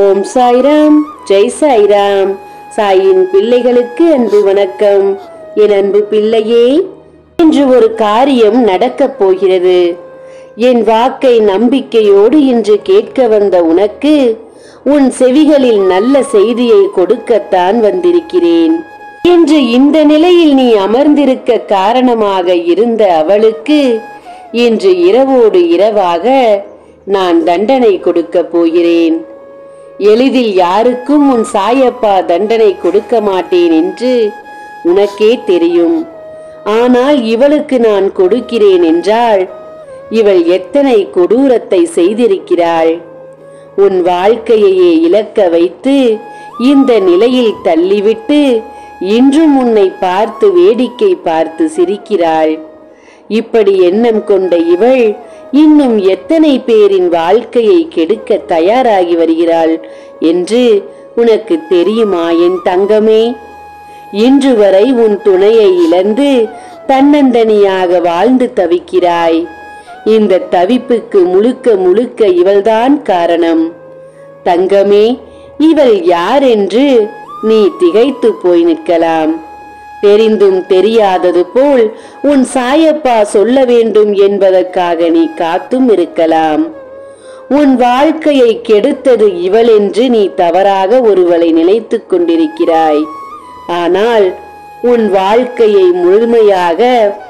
ஓம் சாய்ராம் ஜெய் சாய்ராம் சாயின் பிள்ளைகளுக்கு அன்பு வணக்கம் என் அன்பு பிள்ளையே இன்று ஒரு காரியம் நடக்கப் போகிறது என் வாக்கை நம்பிக்கையோடு இன்று கேட்க வந்த உனக்கு உன் செவிகளில் நல்ல செய்தியை கொடுக்கத்தான் வந்திருக்கிறேன் இன்று இந்த நிலையில் நீ அமர்ந்திருக்க காரணமாக இருந்த அவளுக்கு இன்று இரவோடு இரவாக நான் தண்டனை கொடுக்கப் போகிறேன் எளிதில் யாருக்கும் உன் சாயப்பா தண்டனை கொடுக்க மாட்டேன் என்று உனக்கே தெரியும் ஆனால் இவளுக்கு நான் கொடுக்கிறேன் என்றால் இவள் எத்தனை கொடூரத்தை செய்திருக்கிறாள் உன் வாழ்க்கையையே இழக்க வைத்து இந்த நிலையில் தள்ளிவிட்டு இன்றும் உன்னை பார்த்து வேடிக்கை பார்த்து சிரிக்கிறாள் இப்படி எண்ணம் கொண்ட இவள் இன்னும் எத்தனை பேரின் வாழ்க்கையை கெடுக்க தயாராகி வருகிறாள் என்று உனக்கு தெரியுமா என் தங்கமே இன்று வரை உன் துணையை இழந்து தன்னந்தனியாக வாழ்ந்து தவிக்கிறாய் இந்த தவிப்புக்கு முழுக்க முழுக்க இவள்தான் காரணம் தங்கமே இவள் யார் என்று நீ திகைத்து போய் நிற்கலாம் தெரிந்தும் தெரியாதது போல் உன் சாயப்பா சொல்ல வேண்டும் என்பதற்காக நீ காத்தும் இருக்கலாம் உன் வாழ்க்கையை கெடுத்தது இவள் என்று நீ தவறாக ஒருவளை நினைத்துக் கொண்டிருக்கிறாய் ஆனால் உன் வாழ்க்கையை முழுமையாக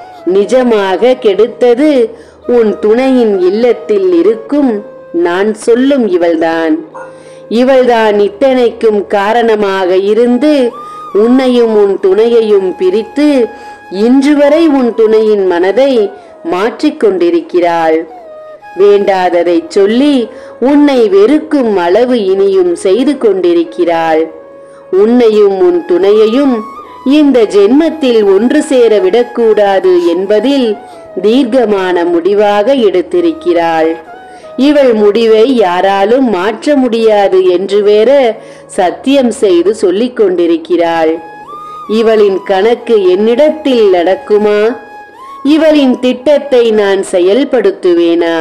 நிஜமாக கெடுத்தது உன் துணையின் இல்லத்தில் இருக்கும் நான் சொல்லும் இவள்தான் இவள்தான் இத்தனைக்கும் காரணமாக இருந்து உன்னையும் உன் துணையையும் பிரித்து இன்று வரை உன் துணையின் மனதை மாற்றிக் கொண்டிருக்கிறாள் வேண்டாததை சொல்லி உன்னை வெறுக்கும் அளவு இனியும் செய்து கொண்டிருக்கிறாள் உன்னையும் உன் துணையையும் இந்த ஜென்மத்தில் ஒன்று சேர விடக்கூடாது என்பதில் தீர்க்கமான முடிவாக எடுத்திருக்கிறாள் இவள் முடிவை யாராலும் மாற்ற முடியாது என்று வேற சத்தியம் செய்து சொல்லிக் கொண்டிருக்கிறாள் இவளின் கணக்கு என்னிடத்தில் நடக்குமா இவளின் திட்டத்தை நான் செயல்படுத்துவேனா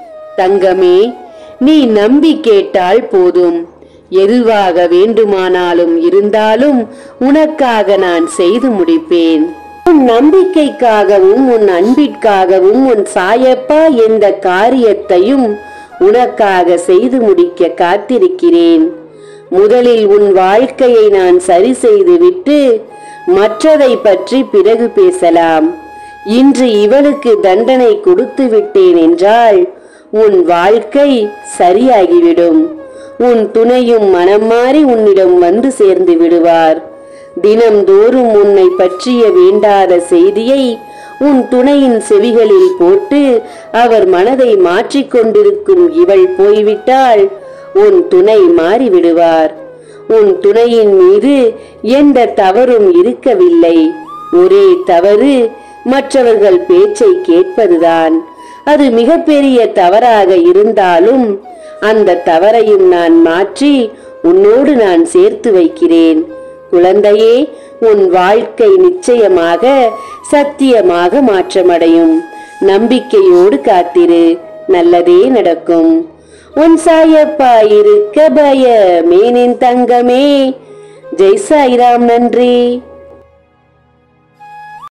தங்கமே நீ நம்பி கேட்டால் போதும் எதுவாக வேண்டுமானாலும் இருந்தாலும் உனக்காக நான் செய்து முடிப்பேன் உன் நம்பிக்கைக்காகவும் உன் அன்பிற்காகவும் உன் சாயப்பா எந்த காரியத்தையும் உனக்காக செய்து முடிக்க காத்திருக்கிறேன் முதலில் உன் வாழ்க்கையை நான் சரி செய்து விட்டு மற்றதை பற்றி பிறகு பேசலாம் இன்று இவளுக்கு தண்டனை கொடுத்து விட்டேன் என்றால் உன் வாழ்க்கை சரியாகிவிடும் உன் துணையும் மனம் மாறி உன்னிடம் வந்து சேர்ந்து விடுவார் தினம்தோறும் உன்னை பற்றிய வேண்டாத செய்தியை உன் துணையின் செவிகளில் போட்டு அவர் மனதை மாற்றிக் கொண்டிருக்கும் இவள் போய்விட்டால் உன் துணை மாறிவிடுவார் உன் துணையின் மீது எந்த தவறும் இருக்கவில்லை ஒரே தவறு மற்றவர்கள் பேச்சை கேட்பதுதான் அது மிகப்பெரிய தவறாக இருந்தாலும் அந்த தவறையும் நான் மாற்றி உன்னோடு நான் சேர்த்து வைக்கிறேன் குழந்தையே உன் வாழ்க்கை நிச்சயமாக சத்தியமாக மாற்றமடையும் நம்பிக்கையோடு காத்திரு நல்லதே நடக்கும் உன் சாயப்பா இருக்க பயமேனின் தங்கமே ஜெய் சாய்ராம் நன்றி